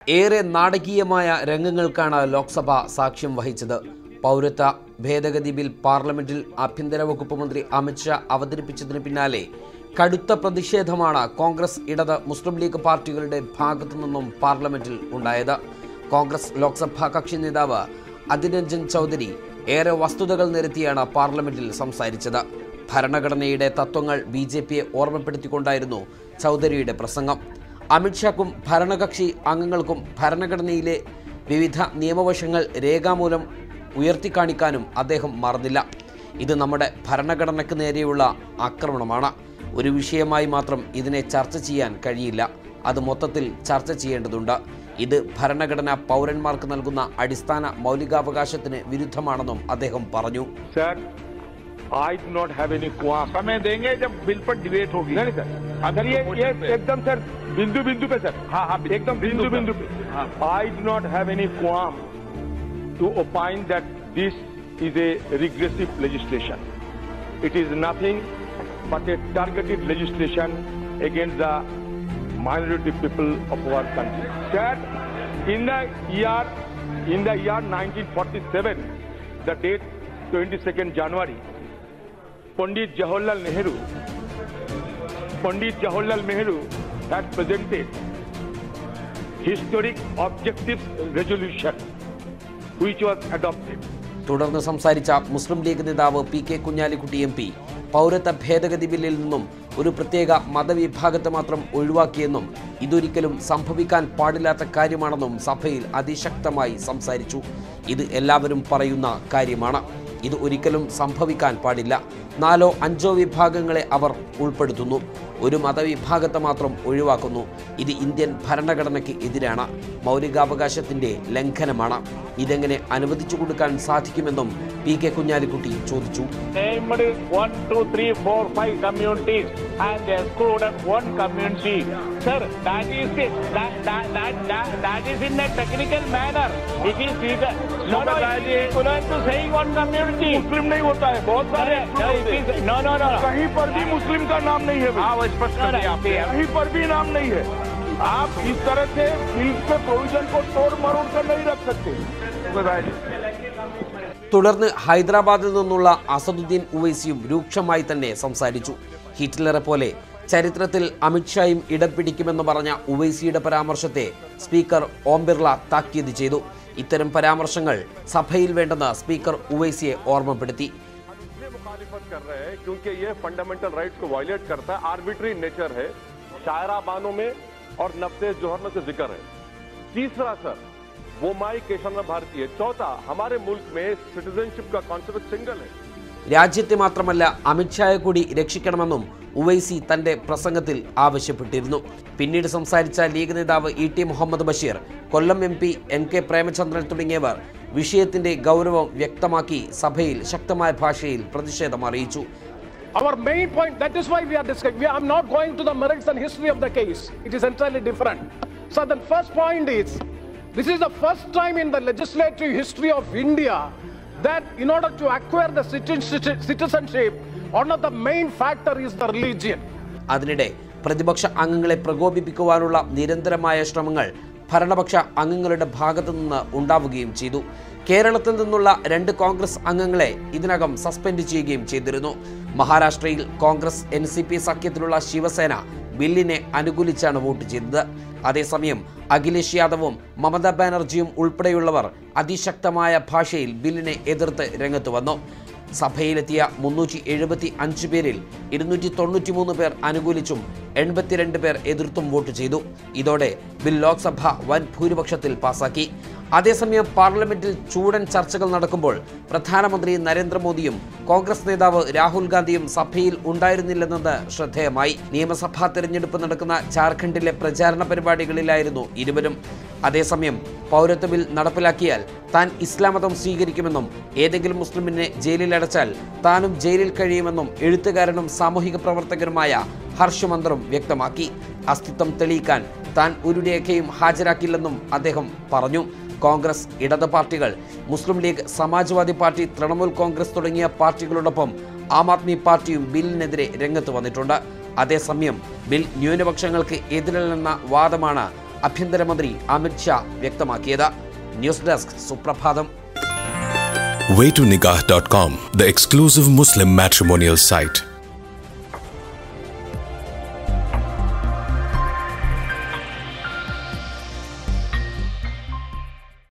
ഏറെ നാടകീയമായ രംഗങ്ങൾക്കാണ് ലോക്സഭ സാക്ഷ്യം വഹിച്ചത് പൗരത്വ ഭേദഗതി ബിൽ പാർലമെന്റിൽ ആഭ്യന്തര വകുപ്പ് മന്ത്രി അമിത്ഷാ അവതരിപ്പിച്ചതിന് പിന്നാലെ കടുത്ത പ്രതിഷേധമാണ് കോൺഗ്രസ് ഇടത് മുസ്ലിം ലീഗ് പാർട്ടികളുടെ ഭാഗത്തു നിന്നും പാർലമെന്റിൽ ഉണ്ടായത് കോൺഗ്രസ് ലോക്സഭാ കക്ഷി നേതാവ് അതിരഞ്ജൻ ചൗധരി ഏറെ വസ്തുതകൾ നിരത്തിയാണ് പാർലമെന്റിൽ സംസാരിച്ചത് ഭരണഘടനയുടെ തത്വങ്ങൾ ബി ജെ പിയെ ഓർമ്മപ്പെടുത്തിക്കൊണ്ടായിരുന്നു ചൗധരിയുടെ പ്രസംഗം അമിത്ഷാക്കും ഭരണകക്ഷി അംഗങ്ങൾക്കും ഭരണഘടനയിലെ വിവിധ നിയമവശങ്ങൾ രേഖാമൂലം ഉയർത്തിക്കാണിക്കാനും അദ്ദേഹം മറന്നില്ല ഇത് നമ്മുടെ ഭരണഘടനയ്ക്ക് നേരെയുള്ള ആക്രമണമാണ് ഒരു വിഷയമായി മാത്രം ഇതിനെ ചർച്ച ചെയ്യാൻ കഴിയില്ല അത് മൊത്തത്തിൽ ചർച്ച ചെയ്യേണ്ടതുണ്ട് ഇത് ഭരണഘടന പൗരന്മാർക്ക് നൽകുന്ന അടിസ്ഥാന മൗലികാവകാശത്തിന് വിരുദ്ധമാണെന്നും അദ്ദേഹം പറഞ്ഞു sir I do not have any qualm समय देंगे जब बिल पर डिबेट होगी नहीं सर अगर ये ये एकदम सर बिंदु बिंदु पे सर हाँ हाँ एकदम बिंदु बिंदु पे I do not have any qualm to opine that this is a regressive legislation. It is nothing but a targeted legislation against the minority people of our country. Sir, in the year in the year 1947, the date 22nd January, Pandit Jawaharlal Nehru, Pandit Jawaharlal Nehru had presented historic objectives resolution, which was adopted. തുടർന്ന് സംസാരിച്ച മുസ്ലിം ലീഗ് നേതാവ് P K Kunhalikutty M P പൗരത്വ ഭേദഗതി ബില്ലിൽ നിന്നും ഒരു പ്രത്യേക മതവിഭാഗത്തെ മാത്രം ഒഴിവാക്കിയെന്നും ഇതൊരിക്കലും സംഭവിക്കാൻ പാടില്ലാത്ത കാര്യമാണെന്നും സഭയിൽ അതിശക്തമായി സംസാരിച്ചു ഇത് എല്ലാവരും പറയുന്ന കാര്യമാണ് ഇത് ഒരിക്കലും സംഭവിക്കാൻ പാടില്ല നാലോ അഞ്ചോ വിഭാഗങ്ങളെ അവർ ഉൾപ്പെടുത്തുന്നു ഒരു മതവിഭാഗത്തെ മാത്രം ഒഴിവാക്കുന്നു ഇത് ഇന്ത്യൻ ഭരണഘടനയ്ക്ക് എതിരാണ് മൗലികാവകാശത്തിന്റെ ലംഘനമാണ് ഇതെങ്ങനെ അനുവദിച്ചു കൊടുക്കാൻ സാധിക്കുമെന്നും പി കെ കുഞ്ഞാലിക്കുട്ടി ചോദിച്ചു named one, two, three, four, five communities and they excluded one community. Sir, that is it. That, that, that, that, that is in a technical manner. It is either. No, no, it is equivalent to saying one community. मुस्लिम नहीं होता है बहुत सारे no, it is, no, no, no. कहीं पर भी मुस्लिम का नाम नहीं है हाँ वो स्पष्ट कहीं पर भी नाम नहीं है आप इस तरह से बिल के प्रोविजन को तोड़ मरोड़ कर नहीं रख सकते തുടർന്ന് ഹൈദരാബാദിൽ നിന്നുള്ള അസദുദ്ദീൻ ഉവൈസിയും രൂക്ഷമായി തന്നെ സംസാരിച്ചു ഹിറ്റ്ലറെ പോലെ ചരിത്രത്തിൽ അമിത്ഷായും ഇടം പിടിക്കുമെന്ന് പറഞ്ഞ ഉവൈസിയുടെ പരാമർശത്തെ സ്പീക്കർ ഓം ബിർള താക്കീത് ചെയ്തു ഇത്തരം പരാമർശങ്ങൾ സഭയിൽ വേണ്ടെന്ന് സ്പീക്കർ ഉവൈസിയെ ഓർമ്മപ്പെടുത്തി इसलिए मुखालिफत कर रहे हैं क्योंकि ये फंडामेंटल राइट्स को वायलेट करता है आर्बिट्री नेचर है शायरा बानों में और नफ्ते जोहर में से जिक्र है तीसरा सर वो माई केशव भारतीय चौथा हमारे मुल्क में सिटीजनशिप का कॉन्सेप्ट सिंगल है രാജ്യത്തെ മാത്രമല്ല അമിത്ഷായെ കൂടി രക്ഷിക്കണമെന്നും ഉവൈസി തന്റെ പ്രസംഗത്തിൽ ആവശ്യപ്പെട്ടിരുന്നു പിന്നീട് സംസാരിച്ച ലീഗ് നേതാവ് E T Muhammad Basheer Kollam M P N K Premachandran തുടങ്ങിയവർ വിഷയത്തിന്റെ ഗൗരവം വ്യക്തമാക്കി സഭയിൽ ശക്തമായ ഭാഷയിൽ പ്രതിഷേധം അറിയിച്ചു Our main point, that is why we are discussing. We, I'm not going to the merits and history of the case. It is entirely different. So the first point is, this is the first time in the legislative history of India that in order to acquire the citi- citizenship, one of the main factor is the religion. അതിനിടെ പ്രതിപക്ഷ അംഗങ്ങളെ പ്രകോപിപ്പിക്കുവാനുള്ള നിരന്തരമായ ശ്രമങ്ങൾ ഭരണപക്ഷ അംഗങ്ങളുടെ ഭാഗത്തു നിന്ന് ഉണ്ടാവുകയും ചെയ്തു കേരളത്തിൽ നിന്നുള്ള രണ്ട് കോൺഗ്രസ് അംഗങ്ങളെ ഇതിനകം സസ്പെൻഡ് ചെയ്യുകയും ചെയ്തിരുന്നു മഹാരാഷ്ട്രയിൽ കോൺഗ്രസ് എൻ സി പി സഖ്യത്തിലുള്ള ശിവസേന ബില്ലിനെ അനുകൂലിച്ചാണ് വോട്ട് ചെയ്തത് അതേസമയം അഖിലേഷ് യാദവും മമതാ ബാനർജിയും ഉൾപ്പെടെയുള്ളവർ അതിശക്തമായ ഭാഷയിൽ ബില്ലിനെ എതിർത്ത് രംഗത്ത് വന്നു സഭയിലെത്തിയ മുന്നൂറ്റി എഴുപത്തി അഞ്ച് പേരിൽ ഇരുന്നൂറ്റി തൊണ്ണൂറ്റി മൂന്ന് പേർ അനുകൂലിച്ചും എൺപത്തിരണ്ട് പേർ എതിർത്തും വോട്ട് ചെയ്തു ഇതോടെ ബിൽ ലോക്സഭ വൻ ഭൂരിപക്ഷത്തിൽ പാസാക്കി അതേസമയം പാർലമെന്റിൽ ചൂടൻ ചർച്ചകൾ നടക്കുമ്പോൾ പ്രധാനമന്ത്രി നരേന്ദ്രമോദിയും കോൺഗ്രസ് നേതാവ് രാഹുൽ ഗാന്ധിയും സഭയിൽ ഉണ്ടായിരുന്നില്ലെന്നത് ശ്രദ്ധേയമായി നിയമസഭാ തെരഞ്ഞെടുപ്പ് നടക്കുന്ന ജാർഖണ്ഡിലെ പ്രചാരണ പരിപാടികളിലായിരുന്നു ഇരുവരും അതേസമയം പൗരത്വ ബിൽ നടപ്പിലാക്കിയാൽ താൻ ഇസ്ലാം മതം സ്വീകരിക്കുമെന്നും ഏതെങ്കിലും മുസ്ലിമിനെ ജയിലിൽ അടച്ചാൽ താനും ജയിലിൽ കഴിയുമെന്നും എഴുത്തുകാരനും സാമൂഹിക പ്രവർത്തകനുമായ ഹർഷമന്ത്രം വ്യക്തമാക്കി അസ്തിത്വം തെളിയിക്കാൻ താൻ ഒരു രേഖയും ഹാജരാക്കില്ലെന്നും അദ്ദേഹം പറഞ്ഞു കോൺഗ്രസ് ഇടത് പാർട്ടികൾ മുസ്ലിം ലീഗ് സമാജ്വാദി പാർട്ടി തൃണമൂൽ കോൺഗ്രസ് തുടങ്ങിയ പാർട്ടികളോടൊപ്പം ആം ആദ്മി പാർട്ടിയും ബില്ലിനെതിരെ രംഗത്ത് വന്നിട്ടുണ്ട് അതേസമയം ബിൽ ന്യൂനപക്ഷങ്ങൾക്ക് എതിരല്ലെന്ന വാദമാണ് ആഭ്യന്തരമന്ത്രി അമിത് ഷാ വ്യക്തമാക്കിയത് ന്യൂസ് ഡെസ്ക് സുപ്രഭാതം waytonikah.com, the exclusive Muslim matrimonial site.